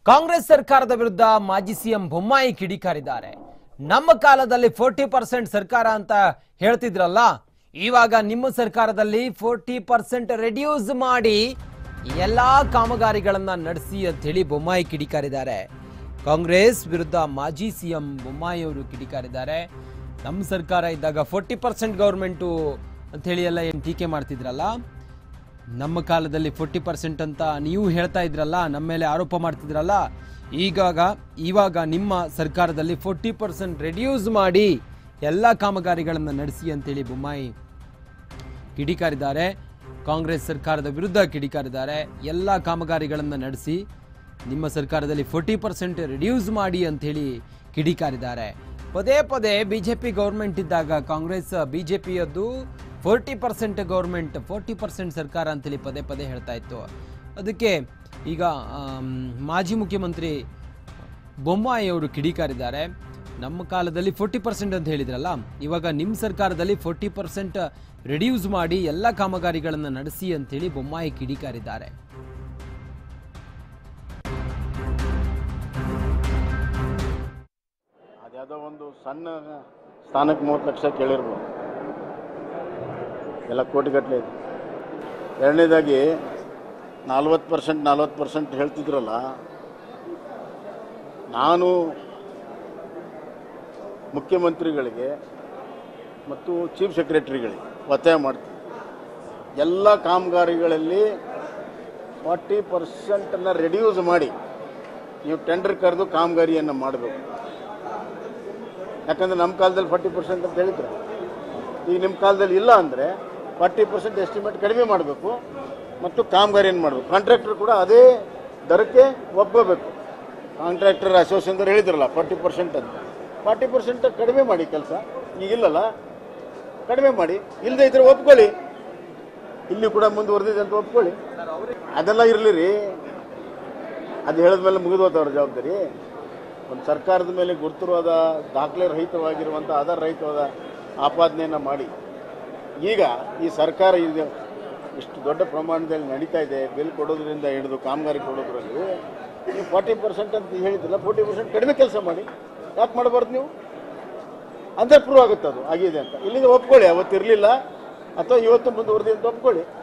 ಕಾಂಗ್ರೆಸ್ ಸರ್ಕಾರದ ವಿರುದ್ಧ ಮಾಜಿ ಸಿಎಂ ಬೊಮ್ಮಾಯಿ ಕಿಡಿಕಾರಿದ್ದಾರೆ ನಮ್ಮ ಕಾಲದಲ್ಲಿ ಫೋರ್ಟಿ ಪರ್ಸೆಂಟ್ ಸರ್ಕಾರ ಅಂತ ಹೇಳ್ತಿದ್ರಲ್ಲ ಇವಾಗ ನಿಮ್ಮ ಸರ್ಕಾರದಲ್ಲಿ ಫೋರ್ಟಿ ಪರ್ಸೆಂಟ್ ರೆಡ್ಯೂಸ್ ಮಾಡಿ ಎಲ್ಲಾ ಕಾಮಗಾರಿಗಳನ್ನ ನಡೆಸಿ ಅಂತ ಹೇಳಿ ಬೊಮ್ಮಾಯಿ ಕಿಡಿಕಾರಿದ್ದಾರೆ ಕಾಂಗ್ರೆಸ್ ವಿರುದ್ಧ ಮಾಜಿ ಸಿಎಂ ಬೊಮ್ಮಾಯಿ ಅವರು ಕಿಡಿಕಾರಿದ್ದಾರೆ ನಮ್ಮ ಸರ್ಕಾರ ಇದ್ದಾಗ ಫೋರ್ಟಿ ಪರ್ಸೆಂಟ್ ಗೌರ್ಮೆಂಟು ಅಂತ ಹೇಳಿ ಎಲ್ಲ ಏನು ಟೀಕೆ ಮಾಡ್ತಿದ್ರಲ್ಲ ನಮ್ಮ ಕಾಲದಲ್ಲಿ ಫೋರ್ಟಿ ಪರ್ಸೆಂಟ್ ಅಂತ ನೀವು ಹೇಳ್ತಾ ಇದ್ರಲ್ಲ ನಮ್ಮ ಮೇಲೆ ಆರೋಪ ಮಾಡ್ತಿದ್ರಲ್ಲ ಈಗಾಗ ಇವಾಗ ನಿಮ್ಮ ಸರ್ಕಾರದಲ್ಲಿ ಫೋರ್ಟಿ ಪರ್ಸೆಂಟ್ ರೆಡ್ಯೂಸ್ ಮಾಡಿ ಎಲ್ಲ ಕಾಮಗಾರಿಗಳನ್ನು ನಡೆಸಿ ಅಂತೇಳಿ ಬೊಮ್ಮಾಯಿ ಕಿಡಿಕಾರಿದ್ದಾರೆ ಕಾಂಗ್ರೆಸ್ ಸರ್ಕಾರದ ವಿರುದ್ಧ ಕಿಡಿಕಾರಿದ್ದಾರೆ ಎಲ್ಲ ಕಾಮಗಾರಿಗಳನ್ನು ನಡೆಸಿ ನಿಮ್ಮ ಸರ್ಕಾರದಲ್ಲಿ ಫೋರ್ಟಿ ಪರ್ಸೆಂಟ್ ರಿಡ್ಯೂಸ್ ಮಾಡಿ ಅಂಥೇಳಿ ಕಿಡಿಕಾರಿದ್ದಾರೆ ಪದೇ ಪದೇ ಬಿ ಜೆ ಪಿ ಗೌರ್ಮೆಂಟ್ ಇದ್ದಾಗ ಕಾಂಗ್ರೆಸ್ ಬಿ ಜೆ ಪಿಯದ್ದು forty percent government forty percent ಸರ್ಕಾರ ಅಂತೇಳಿ ಪದೇ ಪದೇ ಹೇಳ್ತಾ ಇತ್ತು ಅದಕ್ಕೆ ಈಗ ಆಮ್, ಮಾಜಿ ಮುಖ್ಯಮಂತ್ರಿ ಬೊಮ್ಮಾಯಿ ಅವರು ಕಿಡಿಕಾರಿದ್ದಾರೆ ನಮ್ಮ ಕಾಲದಲ್ಲಿ ಫೋರ್ಟಿ ಪರ್ಸೆಂಟ್ ಅಂತ ಹೇಳಿದ್ರಲ್ಲ ಇವಾಗ ನಿಮ್ಮ ಸರ್ಕಾರದಲ್ಲಿ ಫೋರ್ಟಿ ಪರ್ಸೆಂಟ್ ರಿಡ್ಯೂಸ್ ಮಾಡಿ ಎಲ್ಲ ಕಾಮಗಾರಿಗಳನ್ನು ನಡೆಸಿ ಅಂತೇಳಿ ಬೊಮ್ಮಾಯಿ ಕಿಡಿಕಾರಿದ್ದಾರೆ ಅದ್ಯಾವುದೋ ಒಂದು ಸಣ್ಣ ಸ್ಥಾನಕ್ಕೆ ಮೂವತ್ತು ಲಕ್ಷ ಕೇಳಿರ್ಬೋದು ಎಲ್ಲ ಕೋಟಿಗಟ್ಟಲೆ ಇದೆ ಎರಡನೇದಾಗಿ ನಲ್ವತ್ತು ಪರ್ಸೆಂಟ್ ನಲ್ವತ್ತು ಪರ್ಸೆಂಟ್ ಹೇಳ್ತಿದ್ರಲ್ಲ ನಾನು ಮುಖ್ಯಮಂತ್ರಿಗಳಿಗೆ ಮತ್ತು ಚೀಫ್ ಸೆಕ್ರೆಟರಿಗಳಿಗೆ ಒತ್ತಾಯ ಮಾಡ್ತೀನಿ ಎಲ್ಲ ಕಾಮಗಾರಿಗಳಲ್ಲಿ ಫಾರ್ಟಿ ಪರ್ಸೆಂಟನ್ನು ರೆಡ್ಯೂಸ್ ಮಾಡಿ ನೀವು ಟೆಂಡರ್ ಕರೆದು ಕಾಮಗಾರಿಯನ್ನು ಮಾಡಬೇಕು ಯಾಕಂದ್ರೆ ನಮ್ಮ ಕಾಲದಲ್ಲಿ ಫಾರ್ಟಿ ಪರ್ಸೆಂಟ್ ಅಂತ ಹೇಳಿದ್ರು ಈಗ ನಿಮ್ಮ ಕಾಲದಲ್ಲಿ ಇಲ್ಲ ಅಂದರೆ ಫಾರ್ಟಿ ಪರ್ಸೆಂಟ್ ಎಸ್ಟಿಮೇಟ್ ಕಡಿಮೆ ಮಾಡಬೇಕು ಮತ್ತು ಕಾಮಗಾರಿಯನ್ನು ಮಾಡಬೇಕು ಕಾಂಟ್ರಾಕ್ಟರ್ ಕೂಡ ಅದೇ ದರಕ್ಕೆ ಒಪ್ಪಬೇಕು ಕಾಂಟ್ರಾಕ್ಟರ್ ಅಸೋಸಿಯೇಷನ್ ಹೇಳಿದ್ರಲ್ಲ ಫಾರ್ಟಿ ಪರ್ಸೆಂಟ್ ಅಂತ ಫಾರ್ಟಿ ಪರ್ಸೆಂಟ್ ಕಡಿಮೆ ಮಾಡಿ ಕೆಲಸ ಈಗಿಲ್ಲಲ್ಲ ಕಡಿಮೆ ಮಾಡಿ ಇಲ್ಲದೆ ಇದ್ರೆ ಒಪ್ಕೊಳ್ಳಿ ಇಲ್ಲಿ ಕೂಡ ಮುಂದುವರೆದಿದೆ ಅಂತ ಒಪ್ಕೊಳ್ಳಿ ಅದೆಲ್ಲ ಇರಲಿ ರೀ ಅದು ಹೇಳಿದ್ಮೇಲೆ ಮುಗಿದೋತ ಅವ್ರ ಜವಾಬ್ದಾರಿ ಒಂದು ಸರ್ಕಾರದ ಮೇಲೆ ಗುರುತಿರುವಾದ ದಾಖಲೆ ರಹಿತವಾಗಿರುವಂಥ ಆಧಾರ ರಹಿತವಾದ ಆಪಾದನೆಯನ್ನು ಮಾಡಿ ಈಗ ಈ ಸರ್ಕಾರ ಇದು ಇಷ್ಟು ದೊಡ್ಡ ಪ್ರಮಾಣದಲ್ಲಿ ನಡೀತಾ ಇದೆ ಬಿಲ್ ಕೊಡೋದ್ರಿಂದ ಹಿಡಿದು ಕಾಮಗಾರಿ ಕೊಡೋದ್ರಲ್ಲಿ ನೀವು ಫಾರ್ಟಿ ಪರ್ಸೆಂಟ್ ಅಂತ ಹೇಳಿದ್ರಲ್ಲ ಫೋರ್ಟಿ ಪರ್ಸೆಂಟ್ ಕಡಿಮೆ ಕೆಲಸ ಮಾಡಿ ಯಾಕೆ ಮಾಡಬಾರ್ದು ನೀವು ಅಂದರೆ ಪ್ರೂವ್ ಆಗುತ್ತೆ ಅದು ಆಗಿದೆ ಅಂತ ಇಲ್ಲಿಂದ ಒಪ್ಕೊಳ್ಳಿ ಅವತ್ತು ಇರಲಿಲ್ಲ ಅಥವಾ ಇವತ್ತು ಮುಂದುವರೆದಿ ಅಂತ ಒಪ್ಕೊಳ್ಳಿ